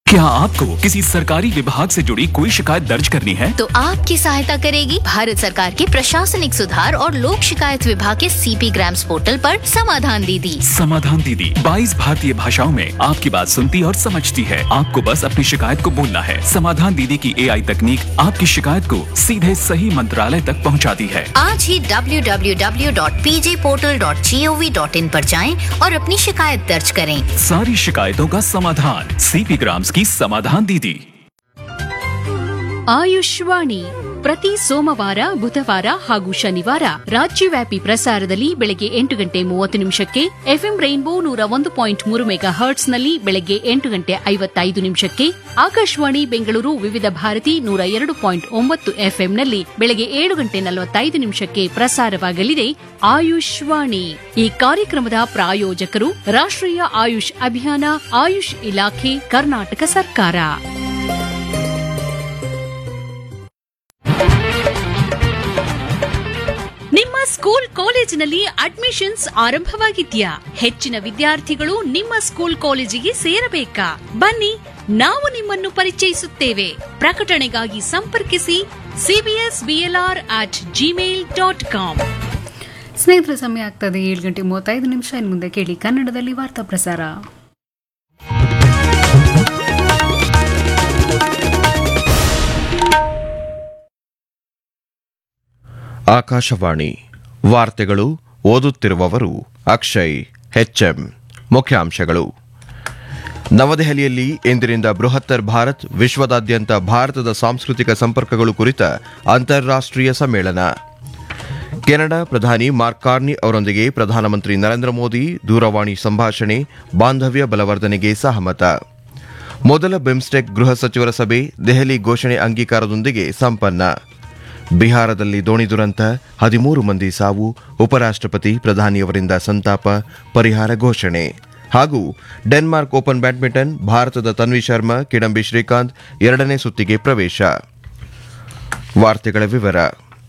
क्या आपको किसी सरकारी विभाग से जुड़ी कोई शिकायत दर्ज करनी है तो आपकी सहायता करेगी भारत सरकार के प्रशासनिक सुधार और लोक शिकायत विभाग के सीपी ग्राम्स पोर्टल पर समाधान दीदी समाधान दीदी 22 भारतीय भाषाओं में आपकी बात सुनती और समझती है आपको बस अपनी शिकायत को बोलना है समाधान दीदी की एआई तकनीक आपकी शिकायत को सीधे सही मंत्रालय तक पहुंचाती है आज ही www.pjportal.gov.in पर जाएं और अपनी शिकायत दर्ज करें सारी शिकायतों का समाधान सीपी ग्राम्स की समाधान दीदी ಆಯುಷ್ವಾಣಿ ಪ್ರತಿ ಸೋಮವಾರ ಬುಧವಾರ ಹಾಗೂ ಶನಿವಾರ ರಾಜ್ಯವ್ಯಾಪಿ ಪ್ರಸಾರದಲ್ಲಿ ಬೆಳಗ್ಗೆ ಎಂಟು ಗಂಟೆ ಮೂವತ್ತು ನಿಮಿಷಕ್ಕೆ ಎಫ್ಎಂ ರೈನ್ಬೋ ನೂರ ಒಂದು ಪಾಯಿಂಟ್ ಮೂರು ಮೆಗಾ ಹರ್ಟ್ಸ್ನಲ್ಲಿ ಬೆಳಗ್ಗೆ ಎಂಟು ಗಂಟೆ ಐವತ್ತೈದು ನಿಮಿಷಕ್ಕೆ ಆಕಾಶವಾಣಿ ಬೆಂಗಳೂರು ವಿವಿಧ ಭಾರತಿ ನೂರ ಎರಡು ಪಾಯಿಂಟ್ ಒಂಬತ್ತು ಎಫ್ಎಂನಲ್ಲಿ ಬೆಳಗ್ಗೆ ಏಳು ಗಂಟೆ ನಲವತ್ತೈದು ನಿಮಿಷಕ್ಕೆ ಪ್ರಸಾರವಾಗಲಿದೆ ಆಯುಷ್ವಾಣಿ ಈ ಕಾರ್ಯಕ್ರಮದ ಪ್ರಾಯೋಜಕರು ರಾಷ್ಟ್ರೀಯ ಆಯುಷ್ ಅಭಿಯಾನ ಆಯುಷ್ ಇಲಾಖೆ ಕರ್ನಾಟಕ ಸರ್ಕಾರ ನಿಮ್ಮ ಸ್ಕೂಲ್ ಕಾಲೇಜಿನಲ್ಲಿ ಅಡ್ಮಿಷನ್ಸ್ ಆರಂಭವಾಗಿದ್ಯಾ ಹೆಚ್ಚಿನ ವಿದ್ಯಾರ್ಥಿಗಳು ನಿಮ್ಮ ಸ್ಕೂಲ್ ಕಾಲೇಜಿಗೆ ಸೇರಬೇಕಾ ಬನ್ನಿ ನಾವು ನಿಮ್ಮನ್ನು ಪರಿಚಯಿಸುತ್ತೇವೆ ಪ್ರಕಟಣೆಗಾಗಿ ಸಂಪರ್ಕಿಸಿ CBS BLR at Gmail dot com ಸ್ನೇಹಿತರ ಸಮಯ ಆಗ್ತದೆ ಏಳು ಗಂಟೆ ಮೂವತ್ತೈದು ನಿಮಿಷ ಇನ್ನು ಮುಂದೆ ಕೇಳಿ ಕನ್ನಡದಲ್ಲಿ ವಾರ್ತಾ ಪ್ರಸಾರ ಆಕಾಶವಾಣಿ ವಾರ್ತೆಗಳು ಓದುತ್ತಿರುವವರು ಅಕ್ಷಯ್ ಹೆಚ್ಎಂ ಮುಖ್ಯಾಂಶಗಳು ನವದೆಹಲಿಯಲ್ಲಿ ಇಂದಿನಿಂದ ಬೃಹತ್ತರ್ ಭಾರತ್ ವಿಶ್ವದಾದ್ಯಂತ ಭಾರತದ ಸಾಂಸ್ಕೃತಿಕ ಸಂಪರ್ಕಗಳು ಕುರಿತ ಅಂತಾರಾಷ್ಟ್ರೀಯ ಸಮ್ಮೇಳನ ಕೆನಡಾ ಪ್ರಧಾನಿ ಮಾರ್ಕ್ ಕಾರ್ನಿ ಅವರೊಂದಿಗೆ ಪ್ರಧಾನಮಂತ್ರಿ ನರೇಂದ್ರ ಮೋದಿ ದೂರವಾಣಿ ಸಂಭಾಷಣೆ ಬಾಂಧವ್ಯ ಬಲವರ್ಧನೆಗೆ ಸಹಮತ ಮೊದಲ ಬಿಮ್ಸ್ಟೆಕ್ ಗೃಹ ಸಚಿವರ ಸಭೆ ದೆಹಲಿ ಘೋಷಣೆ ಅಂಗೀಕಾರದೊಂದಿಗೆ ಸಂಪನ್ನ ಬಿಹಾರದಲ್ಲಿ ದೋಣಿ ದುರಂತ ಹದಿಮೂರು ಮಂದಿ ಸಾವು ಉಪರಾಷ್ಟ್ರಪತಿ ಪ್ರಧಾನಿಯವರಿಂದ ಸಂತಾಪ ಪರಿಹಾರ ಘೋಷಣೆ ಹಾಗೂ ಡೆನ್ಮಾರ್ಕ್ ಓಪನ್ ಬ್ಯಾಡ್ಮಿಂಟನ್ ಭಾರತದ ತನ್ವಿ ಶರ್ಮಾ ಕಿಡಂಬಿ ಶ್ರೀಕಾಂತ್ ಎರಡನೇ ಸುತ್ತಿಗೆ ಪ್ರವೇಶ ವಾರ್ತೆಗಳ ವಿವರ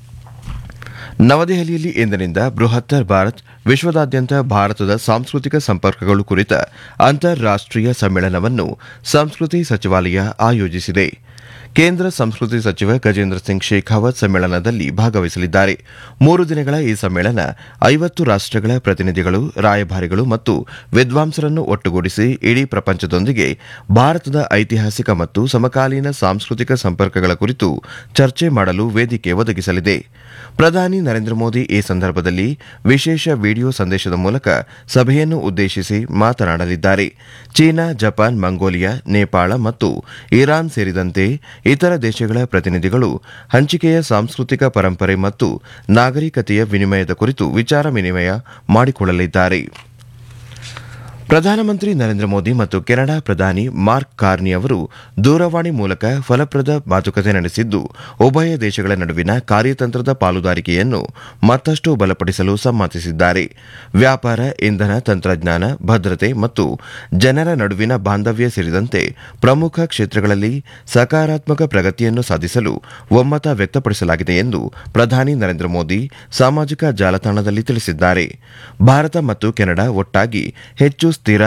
ನವದೆಹಲಿಯಲ್ಲಿ ಇಂದಿನಿಂದ ಬೃಹತ್ತರ್ ಭಾರತ್ ವಿಶ್ವದಾದ್ಯಂತ ಭಾರತದ ಸಾಂಸ್ಕೃತಿಕ ಸಂಪರ್ಕಗಳು ಕುರಿತ ಅಂತಾರಾಷ್ಟ್ರೀಯ ಸಮ್ಮೇಳನವನ್ನು ಸಂಸ್ಕೃತಿ ಸಚಿವಾಲಯ ಆಯೋಜಿಸಿದೆ ಕೇಂದ್ರ ಸಂಸ್ಕೃತಿ ಸಚಿವ ಗಜೇಂದ್ರ ಸಿಂಗ್ ಶೇಖಾವತ್ ಸಮ್ಮೇಳನದಲ್ಲಿ ಭಾಗವಹಿಸಲಿದ್ದಾರೆ ಮೂರು ದಿನಗಳ ಈ ಸಮ್ಮೇಳನ ಐವತ್ತು ರಾಷ್ಟಗಳ ಪ್ರತಿನಿಧಿಗಳು ರಾಯಭಾರಿಗಳು ಮತ್ತು ವಿದ್ವಾಂಸರನ್ನು ಒಟ್ಟುಗೂಡಿಸಿ ಇಡೀ ಪ್ರಪಂಚದೊಂದಿಗೆ ಭಾರತದ ಐತಿಹಾಸಿಕ ಮತ್ತು ಸಮಕಾಲೀನ ಸಾಂಸ್ಕೃತಿಕ ಸಂಪರ್ಕಗಳ ಕುರಿತು ಚರ್ಚೆ ಮಾಡಲು ವೇದಿಕೆ ಒದಗಿಸಲಿದೆ ಪ್ರಧಾನಿ ನರೇಂದ್ರ ಮೋದಿ ಈ ಸಂದರ್ಭದಲ್ಲಿ ವಿಶೇಷ ವಿಡಿಯೋ ಸಂದೇಶದ ಮೂಲಕ ಸಭೆಯನ್ನು ಉದ್ದೇಶಿಸಿ ಮಾತನಾಡಲಿದ್ದಾರೆ ಚೀನಾ ಜಪಾನ್ ಮಂಗೋಲಿಯಾ ನೇಪಾಳ ಮತ್ತು ಇರಾನ್ ಸೇರಿದಂತೆ ಇತರ ದೇಶಗಳ ಪ್ರತಿನಿಧಿಗಳು ಹಂಚಿಕೆಯ ಸಾಂಸ್ಕೃತಿಕ ಪರಂಪರೆ ಮತ್ತು ನಾಗರಿಕತೆಯ ವಿನಿಮಯದ ಕುರಿತು ವಿಚಾರ ವಿನಿಮಯ ಮಾಡಿಕೊಳ್ಳಲಿದ್ದಾರೆ ಪ್ರಧಾನಮಂತ್ರಿ ನರೇಂದ್ರ ಮೋದಿ ಮತ್ತು ಕೆನಡಾ ಪ್ರಧಾನಿ ಮಾರ್ಕ್ ಕಾರ್ನಿ ಅವರು ದೂರವಾಣಿ ಮೂಲಕ ಫಲಪ್ರದ ಮಾತುಕತೆ ನಡೆಸಿದ್ದು ಉಭಯ ದೇಶಗಳ ನಡುವಿನ ಕಾರ್ಯತಂತ್ರದ ಪಾಲುದಾರಿಕೆಯನ್ನು ಮತ್ತಷ್ಟು ಬಲಪಡಿಸಲು ಸಮ್ಮತಿಸಿದ್ದಾರೆ ವ್ಯಾಪಾರ ಇಂಧನ ತಂತ್ರಜ್ಞಾನ ಭದ್ರತೆ ಮತ್ತು ಜನರ ನಡುವಿನ ಬಾಂಧವ್ಯ ಸೇರಿದಂತೆ ಪ್ರಮುಖ ಕ್ಷೇತ್ರಗಳಲ್ಲಿ ಸಕಾರಾತ್ಮಕ ಪ್ರಗತಿಯನ್ನು ಸಾಧಿಸಲು ಒಮ್ಮತ ವ್ಯಕ್ತಪಡಿಸಲಾಗಿದೆ ಎಂದು ಪ್ರಧಾನಿ ನರೇಂದ್ರ ಮೋದಿ ಸಾಮಾಜಿಕ ಜಾಲತಾಣದಲ್ಲಿ ತಿಳಿಸಿದ್ದಾರೆ ಭಾರತ ಮತ್ತು ಕೆನಡಾ ಒಟ್ಟಾಗಿ ಹೆಚ್ಚು ಸ್ಥಿರ